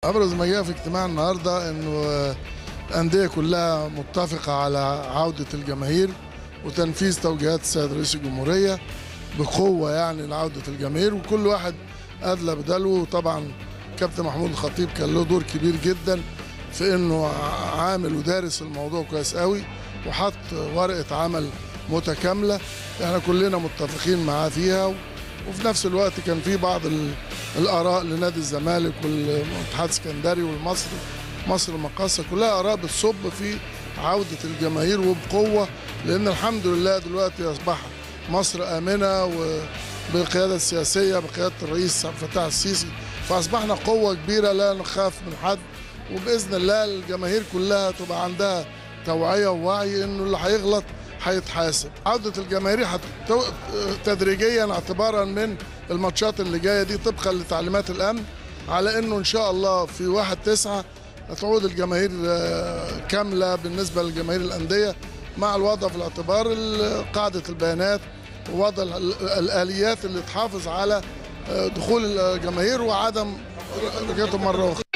ابرز ما جاء في اجتماع النهارده انه الانديه كلها متفقه على عوده الجماهير وتنفيذ توجيهات السيد رئيس الجمهوريه بقوه يعني لعوده الجماهير وكل واحد ادلى بدلوه وطبعا كابتن محمود الخطيب كان له دور كبير جدا في انه عامل ودارس الموضوع كويس قوي وحط ورقه عمل متكامله احنا كلنا متفقين معاه فيها وفي نفس الوقت كان في بعض الاراء لنادي الزمالك والاتحاد السكندري والمصري مصر المقاصه كلها اراء بتصب في عوده الجماهير وبقوه لان الحمد لله دلوقتي اصبح مصر امنه وبالقياده السياسيه بقياده الرئيس عبد الفتاح السيسي فاصبحنا قوه كبيره لا نخاف من حد وباذن الله الجماهير كلها تبقى عندها توعيه ووعي انه اللي هيغلط هيتحاسب عودة الجماهير حت... تدريجيا اعتبارا من الماتشات اللي جاية دي طبقا لتعليمات الأمن على أنه إن شاء الله في واحد تسعة تعود الجماهير كاملة بالنسبة لجماهير الأندية مع الوضع في الاعتبار قاعدة البيانات ووضع الآليات اللي تحافظ على دخول الجماهير وعدم رجعتهم مرة أخرى